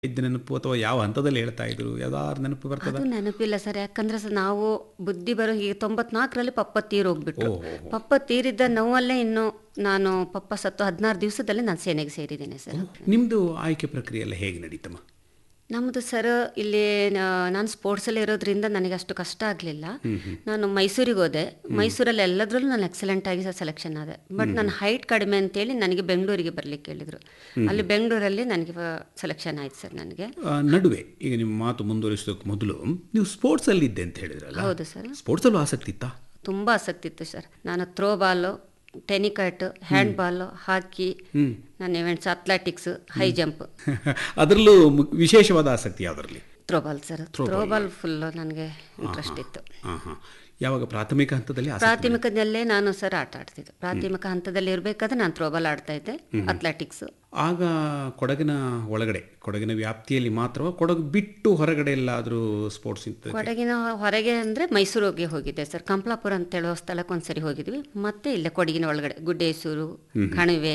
ಇದ್ದ ನೆನಪು ಅಥವಾ ಯಾವ ಹಂತದಲ್ಲಿ ಹೇಳ್ತಾ ಇದ್ರು ಯಾವ್ದಾರು ನೆನಪು ಬರ್ತದ ಅದು ನೆನಪಿಲ್ಲ ಸರ್ ಯಾಕಂದ್ರೆ ಸರ್ ನಾವು ಬುದ್ಧಿ ಬರೋ ಈಗ ತೊಂಬತ್ನಾಲ್ಕರಲ್ಲಿ ಪಪ್ಪ ತೀರೋಗ್ಬಿಟ್ರು ಪಪ್ಪ ತೀರಿದ್ದ ನೋವಲ್ಲೇ ಇನ್ನು ನಾನು ಪಪ್ಪ ಸತ್ತು ಹದಿನಾರು ದಿವಸದಲ್ಲಿ ನಾನು ಸೇನೆಗೆ ಸೇರಿದ್ದೇನೆ ಸರ್ ನಿಮ್ದು ಆಯ್ಕೆ ಪ್ರಕ್ರಿಯೆ ಎಲ್ಲ ಹೇಗೆ ನಡೀತಮ್ಮ ನಮ್ಮದು ಸರ್ ಇಲ್ಲಿ ನಾ- ನಾನು ಸ್ಪೋರ್ಟ್ಸಲ್ಲಿ ಇರೋದ್ರಿಂದ ನನಗೆ ಅಷ್ಟು ಕಷ್ಟ ಆಗಲಿಲ್ಲ ನಾನು ಮೈಸೂರಿಗೆ ಹೋದೆ ಮೈಸೂರಲ್ಲಿ ಎಲ್ಲದರಲ್ಲೂ ನಾನು ಎಕ್ಸಲೆಂಟ್ ಆಗಿ ಸೆಲೆಕ್ಷನ್ ಆದೆ ಬಟ್ ನನ್ನ ಹೈಟ್ ಕಡಿಮೆ ಅಂತೇಳಿ ನನಗೆ ಬೆಂಗಳೂರಿಗೆ ಬರ್ಲಿಕ್ಕೆ ಹೇಳಿದರು ಅಲ್ಲಿ ಬೆಂಗಳೂರಲ್ಲಿ ನನಗೆ ಸೆಲೆಕ್ಷನ್ ಆಯ್ತು ಸರ್ ನನಗೆ ಆ, ನಡುವೆ ಈಗ ನಿಮ್ಮ ಮಾತು ಮುಂದುವರಿಸೋದಕ್ಕೆ ಮೊದಲು ನೀವು ಸ್ಪೋರ್ಟ್ಸಲ್ಲಿ ಇದ್ದೆ ಅಂತ ಹೇಳಿದ್ರಲ್ಲ ಹೌದು ಸರ್ ಸ್ಪೋರ್ಟ್ಸಲ್ಲೂ ಆಸಕ್ತಿ ಇತ್ತಾ ತುಂಬ ಆಸಕ್ತಿ ಇತ್ತು ಸರ್ ನಾನು throw ball tenikoit hand ball hockey ನನ್ನ ಇವೆಂಟ್ಸ್ ಅಥ್ಲೆಟಿಕ್ಸ್ ಹೈ ಜಂಪ್ ಅದರಲ್ಲೂ ಮು- ವಿಶೇಷವಾದ ಆಸಕ್ತಿ ಯಾವುದರಲ್ಲಿ throw ball sir throw ball full ನನಗೆ ಇಂಟ್ರೆಸ್ಟ್ ಇತ್ತು ಹಾಂ ಹಾಂ ಯಾವಾಗ ಪ್ರಾಥಮಿಕ ಹಂತದಲ್ಲಿ ಆಸಕ್ತಿ ಪ್ರಾಥಮಿಕದಲ್ಲೇ ನಾನು ಸರ್ ಆಟ ಆಡ್ತಿದ್ದೆ ಪ್ರಾಥಮಿಕ ಹಂತದಲ್ಲಿ ಇರಬೇಕಾದ್ರೆ ನಾನು ಥ್ರೋಬಾಲ್ ಆಡ್ತಾ ಇದ್ದೆ ಅಥ್ಲೆಟಿಕ್ಸ್ ಆಗ ಕೊಡಗಿನ ಒಳಗಡೆ ಕೊಡಗಿನ ವ್ಯಾಪ್ತಿಯಲ್ಲಿ ಮಾತ್ರವ ಕೊಡಗು ಬಿಟ್ಟು ಹೊರಗಡೆ ಎಲ್ಲಾದರೂ ಸ್ಪೋರ್ಟ್ಸ್ ಇತ್ತು ಕೊಡಗಿನ ಹೊರಗೆ ಅಂದರೆ ಮೈಸೂರಿಗೆ ಹೋಗಿದ್ದೆ ಸರ್ ಕಂಪ್ಲಾಪುರ ಅಂತ ಹೇಳೋ ಸ್ಥಳಕ್ಕೆ ಒಂದ್ಸರಿ ಹೋಗಿದ್ವಿ ಮತ್ತೆ ಇಲ್ಲೇ ಕೊಡಗಿನ ಒಳಗಡೆ ಗುಡ್ಡೇಸೂರು ಕಣಿವೆ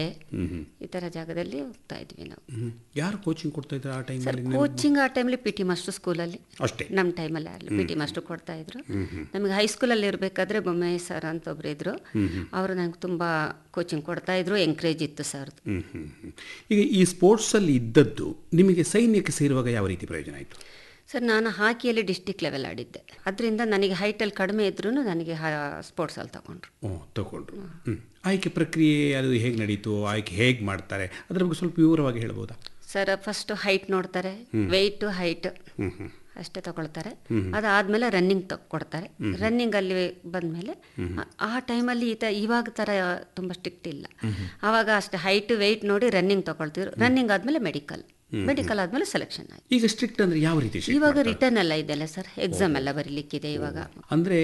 ಈ ಥರ ಜಾಗದಲ್ಲಿ ಹೋಗ್ತಾ ಇದ್ವಿ ನಾವು ಹ್ಮ್. ಯಾರು ಕೋಚಿಂಗ್ ಕೊಡ್ತಾ ಇದ್ರು ಆ ಸರ್ ಟೈಮಲ್ಲಿ ಕೋಚಿಂಗ್ ಆ ಟೈಮಲ್ಲಿ ಪಿ ಟಿ ಮಾಸ್ಟರ್ ಸ್ಕೂಲಲ್ಲಿ ಅಷ್ಟೇ ನಮ್ಮ ಟೈಮಲ್ಲಿ ಆಗಲಿ ಪಿ ಟಿ ಮಾಸ್ಟರ್ ಕೊಡ್ತಾ ಇದ್ರು ನಮಗೆ ಹೈಸ್ಕೂಲಲ್ಲಿ ಇರಬೇಕಾದ್ರೆ ಬೊಮ್ಮೆಯ ಸರ್ ಅಂತ ಒಬ್ರು ಇದ್ರು ಅವರು ನನಗೆ ತುಂಬ ಕೋಚಿಂಗ್ ಕೊಡ್ತಾ ಇದ್ರು ಎಂಕರೇಜ್ ಇತ್ತು ಸರ್ ಹ್ಮ್, ಹ್ಮ್, ಹ್ಮ್. ಈಗ ಈ ಸ್ಪೋರ್ಟ್ಸಲ್ಲಿ ಇದ್ದದ್ದು ನಿಮಗೆ ಸೈನ್ಯಕ್ಕೆ ಸೇರುವಾಗ ಯಾವ ರೀತಿ ಪ್ರಯೋಜನ ಆಯಿತು ಸರ್ ನಾನು ಹಾಕಿಯಲ್ಲಿ ಡಿಸ್ಟಿಕ್ ಲೆವೆಲ್ ಆಡಿದ್ದೆ ಅದರಿಂದ ನನಗೆ ಹೈಟಲ್ಲಿ ಕಡಿಮೆ ಇದ್ರೂ ನನಗೆ ಸ್ಪೋರ್ಟ್ಸಲ್ಲಿ ತಗೊಂಡ್ರು ಓ ತಗೊಂಡ್ರು ಹ್ಮ್. ಆಯ್ಕೆ ಪ್ರಕ್ರಿಯೆ ಅದು ಹೇಗೆ ನಡೀತು ಆಯ್ಕೆ ಹೇಗೆ ಮಾಡ್ತಾರೆ ಅದರ ಬಗ್ಗೆ ಸ್ವಲ್ಪ ವಿವರವಾಗಿ ಹೇಳ್ಬೋದಾ ಸರ್ ಫಸ್ಟ್ ಹೈಟ್ ನೋಡ್ತಾರೆ ವೆಯ್ಟ್ ಹೈಟ್ ಹ್ಮ್ ಹ್ಮ್ ಅಷ್ಟೇ ತಗೊಳ್ತಾರೆ ಅದಾದ್ಮೇಲೆ ರನ್ನಿಂಗ್ ಕೊಡ್ತಾರೆ ರನ್ನಿಂಗ್ ಅಲ್ಲಿ ಬಂದ್ಮೇಲೆ ಆ- ಆ ಟೈಮಲ್ಲಿ ಈತ ಇವಾಗ ಥರ ತುಂಬ ಸ್ಟ್ರಿಕ್ಟ್ ಇಲ್ಲ ಆವಾಗ ಅಷ್ಟೇ ಹೈಟ್ ವೆಯ್ಟ್ ನೋಡಿ ರನ್ನಿಂಗ್ ತಗೊಳ್ತಿದ್ರು ರನ್ನಿಂಗ್ ಆದ್ಮೇಲೆ ಮೆಡಿಕಲ್ ಮೆಡಿಕಲ್ ಆದ್ಮೇಲೆ ಸೆಲೆಕ್ಷನ್ ಆಯ್ತು ಈಗ ಸ್ಟ್ರಿಕ್ಟ್ ಅಂದ್ರೆ ಯಾವ ರೀತಿ strict ಇವಾಗ ಮಾಡ್ತಾರೆ? ರಿಟರ್ನ್ ಎಲ್ಲ ಇದೆಯಲ್ಲ ಸರ್ ಎಕ್ಸಾಮ್ ಎಲ್ಲ ಬರೀಲಿಕ್ಕಿದೆ ಇವಾಗ ಅಂದ್ರೆ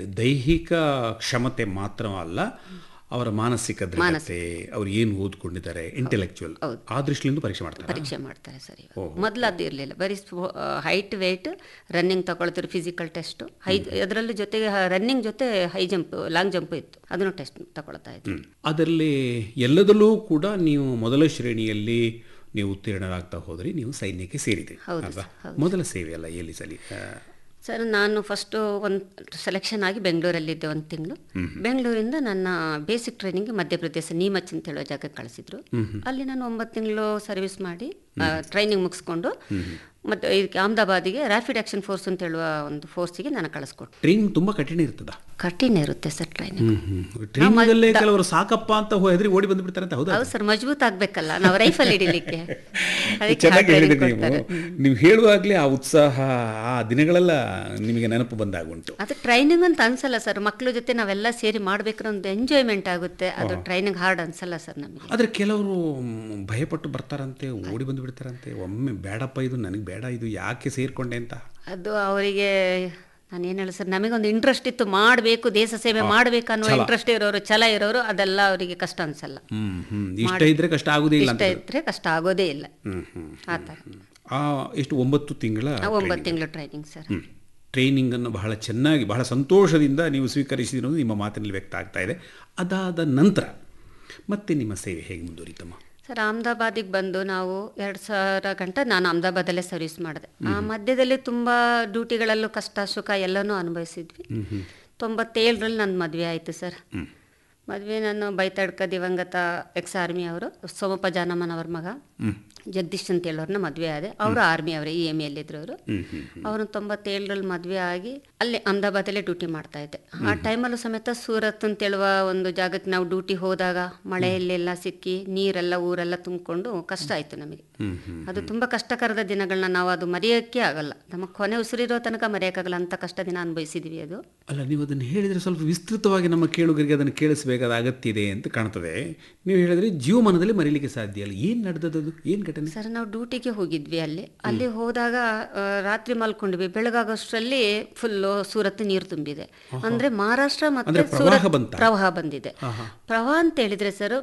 ದೈಹಿಕ ಕ್ಷಮತೆ ಮಾತ್ರ ಅಲ್ಲ ಅವರ ಮಾನಸಿಕ ದೃಢತೆ ಅವ್ರು ಏನು ಓದ್ಕೊಂಡಿದ್ದಾರೆ ಇಂಟೆಲೆಕ್ಚುಯಲ್ ಆ ದೃಷ್ಟಿಯಿಂದ ಪರೀಕ್ಷೆ ಮಾಡ್ತಾರೆ ಪರೀಕ್ಷೆ ಮಾಡ್ತಾರೆ ಸರ್ ಇವಾಗ ಮೊದಲು ಅದು ಇರಲಿಲ್ಲ ಬರೀ ಹೈಟ್ ವೇಟ್ ರನ್ನಿಂಗ್ ತಗೊಳ್ತಾರೆ ಫಿಸಿಕಲ್ ಟೆಸ್ಟ್ ಹೈ ಅದರಲ್ಲಿ ಜೊತೆಗೆ ರನ್ನಿಂಗ್ ಜೊತೆ ಹೈ ಜಂಪ್ ಲಾಂಗ್ ಜಂಪ್ ಇತ್ತು ಅದನ್ನು ಟೆಸ್ಟ್ ತಗೊಳ್ತಾ ಇದ್ರು ಅದರಲ್ಲಿ ಎಲ್ಲದಲ್ಲೂ ಕೂಡ ನೀವು ಮೊದಲ ಶ್ರೇಣಿಯಲ್ಲಿ ನೀವು ಉತ್ತೀರ್ಣರಾಗ್ತಾ ಹೋದ್ರಿ ನೀವು ಸೈನ್ಯಕ್ಕೆ ಸೇರಿದ್ರಿ ಹೌದು ಅಲ್ವಾ ಸರ್, ಹೌದು. ಮೊದಲ ಸೇವೆ ಅಲ್ಲ ಎಲ್ಲಿ ಸಲಿ ಆ, ಸರ್ ನಾನು ಫಸ್ಟು ಒಂದು ಸೆಲೆಕ್ಷನ್ ಆಗಿ ಬೆಂಗಳೂರಲ್ಲಿದ್ದೆ ಒಂದು ತಿಂಗಳು ಬೆಂಗಳೂರಿಂದ ನನ್ನ ಬೇಸಿಕ್ ಟ್ರೈನಿಂಗ್ ಮಧ್ಯಪ್ರದೇಶ ನೀಮಚ್ ಅಂತ ಹೇಳೋ ಜಾಗಕ್ಕೆ ಕಳಿಸಿದ್ರು ಅಲ್ಲಿ ನಾನು ಒಂಬತ್ತು ತಿಂಗಳು ಸರ್ವಿಸ್ ಮಾಡಿ ಟ್ರೈನಿಂಗ್ ಮುಗಿಸ್ಕೊಂಡು ಮತ್ತು ಇದಕ್ಕೆ ಅಹಮದಾಬಾದಿಗೆ ರ್ಯಾಪಿಡ್ ಆಕ್ಷನ್ ಫೋರ್ಸ್ ಅಂತ ಹೇಳುವ ಒಂದು ಫೋರ್ಸಿಗೆ ನಾನು ಕಳಿಸ್ಕೊಟ್ಟು ಟ್ರೈನಿಂಗ್ ತುಂಬಾ ಕಠಿಣ ಇರ್ತದ ಕಠಿಣ ಇರುತ್ತೆ ಸರ್ ಟ್ರೈನಿಂಗ್ ಟ್ರೈನಿಂಗ್ ಅಲ್ಲೇ ಕೆಲವರು ಸಾಕಪ್ಪ ಅಂತ ಹೆದರಿ ಓಡಿ ಬಂದು ಬಿಡ್ತಾರೆ ಅಂತ ಹೌದಾ ಹೌದು ಸರ್ ಮಜಬೂತ್ ಆಗ್ಬೇಕಲ್ಲ ನಾವು ರೈಫಲ್ ಹಿಡಿಲಿಕ್ಕೆ ಅದಕ್ಕೆ ಚೆನ್ನಾಗಿ hard training ಹೇಳಿದ್ರಿ ನೀವು ಕೊಡ್ತಾರೆ. ನೀವು ಹೇಳುವಾಗಲೇ ಆ ಉತ್ಸಾಹ ಆ ದಿನಗಳೆಲ್ಲ ನಿಮಗೆ ನೆನಪು ಬಂದಾಗುಂಟು ಅದು ಟ್ರೈನಿಂಗ್ ಅಂತ ಅನ್ಸಲ್ಲ ಸರ್ ಮಕ್ಕಳ ಜೊತೆ ನಾವೆಲ್ಲ ಸೇರಿ ಮಾಡ್ಬೇಕಾದ್ರೆ ಒಂದು ಎಂಜಾಯ್ಮೆಂಟ್ ಆಗುತ್ತೆ ಅದು ಟ್ರೈನಿಂಗ್ ಹಾರ್ಡ್ ಅನ್ಸಲ್ಲ ಸರ್ ನಮಗೆ ಆದರೆ ಕೆಲವರು ಮ್, ಭಯಪಟ್ಟು ಬರ್ತಾರಂತೆ ಓಡಿ ಬಂದು ಬಿಡ್ತಾರಂತೆ ಒಮ್ಮೆ ಬೇಡಪ್ಪ ಇದು ನನಗೆ ಬೇಡ ಇದು ಯಾಕೆ ಸೇರ್ಕೊಂಡೆ ಅಂತ ಅದು ಅವರಿಗೆ ನಾನು ಏನು ಹೇಳಿ ಸರ್ ನಮಗೊಂದು ಇಂಟ್ರೆಸ್ಟ್ ಇತ್ತು ಮಾಡಬೇಕು ದೇಶ ಸೇವೆ ಮಾಡಬೇಕು ಅನ್ನೋ ಇಂಟ್ರೆಸ್ಟ್ ಇರೋರು ಛಲ ಇರೋರು ಅದೆಲ್ಲ ಅವರಿಗೆ ಕಷ್ಟ ಅನ್ಸಲ್ಲ ಹ್ಮ್ ಹ್ಮ್ ಇಷ್ಟ ಇದ್ರೆ ಕಷ್ಟ ಆಗುದೇ ಇಲ್ಲ ಇಷ್ಟ ಅಂತ ಇದ್ರೆ ಕಷ್ಟ ಆಗೋದೇ ಇಲ್ಲ ಹ್ಮ್ ಹ್ಮ್ ಆ ಥರ ಆ ಎಷ್ಟು ಒಂಬತ್ತು ತಿಂಗಳ ಒಂಬತ್ತು ತಿಂಗಳು ಟ್ರೈನಿಂಗ್ ಸರ್ ಟ್ರೈನಿಂಗ್ ಅನ್ನು ಬಹಳ ಚೆನ್ನಾಗಿ ಬಹಳ ಸಂತೋಷದಿಂದ ನೀವು ಸ್ವೀಕರಿಸಿರೋದು ನಿಮ್ಮ ಮಾತಿನಲ್ಲಿ ವ್ಯಕ್ತ ಆಗ್ತಾ ಇದೆ ಅದಾದ ನಂತರ ಮತ್ತೆ ನಿಮ್ಮ ಸೇವೆ ಹೇಗೆ ಮುಂದುವರಿತಮ್ಮ ಸರ್ ಅಹಮದಾಬಾದಿಗೆ ಬಂದು ನಾವು ಎರಡು ಸಾವಿರ ಗಂಟೆ ನಾನು ಅಹಮದಾಬಾದಲ್ಲೇ ಸರ್ವಿಸ್ ಮಾಡಿದೆ ಆ ಮಧ್ಯದಲ್ಲಿ ತುಂಬ ಡ್ಯೂಟಿಗಳಲ್ಲೂ ಕಷ್ಟ ಸುಖ ಎಲ್ಲನೂ ಅನುಭವಿಸಿದ್ವಿ ತೊಂಬತ್ತೇಳರಲ್ಲಿ ನನ್ನ ಮದುವೆ ಆಯಿತು ಸರ್ ಮದುವೆ ನಾನು ಬೈತಡ್ಕ ದಿವಂಗತ ಎಕ್ಸ್ ಆರ್ಮಿ ಅವರು ಸೋಮಪ್ಪ ಜಾನಮ್ಮನವ್ರ ಮಗ ಜಗದೀಶ್ ಅಂತ ಹೇಳೋರ್ನ ಮದುವೆ ಆದೆ ಅವರು ಆರ್ಮಿ ಅವರೇ ಇ ಎಮ್ ಎಲ್ಲಿದ್ರು ಅವರು ಅವರು ತೊಂಬತ್ತೇಳರಲ್ಲಿ ಮದುವೆ ಆಗಿ ಅಲ್ಲಿ ಅಹಮದಾಬಾದಲ್ಲೇ ಡ್ಯೂಟಿ ಮಾಡ್ತಾ ಇದ್ದೆ ಆ ಟೈಮಲ್ಲೂ ಸಮೇತ ಸೂರತ್ ಅಂತ ಹೇಳುವ ಒಂದು ಜಾಗಕ್ಕೆ ನಾವು ಡ್ಯೂಟಿ ಹೋದಾಗ ಮಳೆಯಲ್ಲೆಲ್ಲ ಸಿಕ್ಕಿ ನೀರೆಲ್ಲ ಊರೆಲ್ಲ ತುಂಬಿಕೊಂಡು ಕಷ್ಟ ಆಯಿತು ನಮಗೆ ಅದು ತುಂಬ ಕಷ್ಟಕರದ ದಿನಗಳನ್ನ ನಾವು ಅದು ಮರೆಯೋಕ್ಕೆ ಆಗಲ್ಲ ನಮ್ಮ ಕೊನೆ ಉಸಿರಿರೋ ತನಕ ಮರೆಯೋಕ್ಕಾಗಲ್ಲ ಅಂತ ಕಷ್ಟ ದಿನ ಅನುಭವಿಸಿದ್ವಿ ಅದು ಅಲ್ಲ ನೀವು ಅದನ್ನು ಹೇಳಿದರೆ ಸ್ವಲ್ಪ ವಿಸ್ತೃತವಾಗಿ ನಮ್ಮ ಕೇಳುಗರಿಗೆ ಅದನ್ನು ಕೇಳಿಸಬೇಕಾದ ಅಗತ್ಯ ಇದೆ ಅಂತ ಕಾಣ್ತದೆ ನೀವು ಹೇಳಿದ್ರೆ ಜೀವಮಾನದಲ್ಲಿ ಮರೀಲಿಕ್ಕೆ ಸಾಧ್ಯ ಇಲ್ಲ ಏನು ನಡೆದದ್ದು ಏನು ಘಟನೆ ಸರ್ ನಾವು ಡ್ಯೂಟಿಗೆ ಹೋಗಿದ್ವಿ ಅಲ್ಲಿ ಅಲ್ಲಿ ಹೋದಾಗ ಆ, ರಾತ್ರಿ ಮಲ್ಕೊಂಡ್ವಿ ಬೆಳಗಾಗೋಷ್ಟರಲ್ಲಿ ಫುಲ್ಲು ಸೂರತ್ ನೀರು ತುಂಬಿದೆ ಅಂದ್ರೆ ಮಹಾರಾಷ್ಟ್ರ ಮತ್ತೆ ಅಂದ್ರೆ ಪ್ರವಾಹ ಸೂರತ್ ಬಂತಾ? ಪ್ರವಾಹ ಬಂದಿದೆ ಪ್ರವಾಹ ಅಂತ ಹೇಳಿದ್ರೆ ಸರ್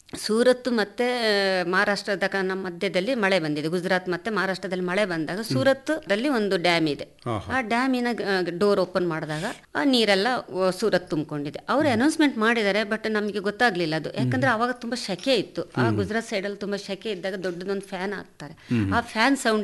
ಸೂರತ್ ಮತ್ತೆ ಮಹಾರಾಷ್ಟ್ರದ ಕ- ನಮ್ಮ ಮಧ್ಯದಲ್ಲಿ ಮಳೆ ಬಂದಿದೆ ಗುಜರಾತ್ ಮತ್ತೆ ಮಹಾರಾಷ್ಟ್ರದಲ್ಲಿ ಮಳೆ ಬಂದಾಗ ಸೂರತ್ ಅಲ್ಲಿ ಒಂದು ಡ್ಯಾಮ್ ಇದೆ ಆ ಡ್ಯಾಮಿನ ಡೋರ್ ಓಪನ್ ಮಾಡಿದಾಗ ಆ ನೀರೆಲ್ಲ ಆ, ಸೂರತ್ ತುಂಬಿಕೊಂಡಿದೆ ಅವರು ಅನೌನ್ಸ್ಮೆಂಟ್ ಮಾಡಿದ್ದಾರೆ ಬಟ್ ನಮಗೆ ಗೊತ್ತಾಗ್ಲಿಲ್ಲ ಅದು ಯಾಕಂದ್ರೆ ಅವಾಗ ತುಂಬಾ ಶೆಕೆ ಇತ್ತು ಆ ಗುಜರಾತ್ ಸೈಡಲ್ಲಿ ತುಂಬಾ ಶೆಕೆ ಇದ್ದಾಗ ದೊಡ್ಡದೊಂದು ಫ್ಯಾನ್ ಹಾಕ್ತಾರೆ ಆ ಫ್ಯಾನ್ ಸೌಂಡ್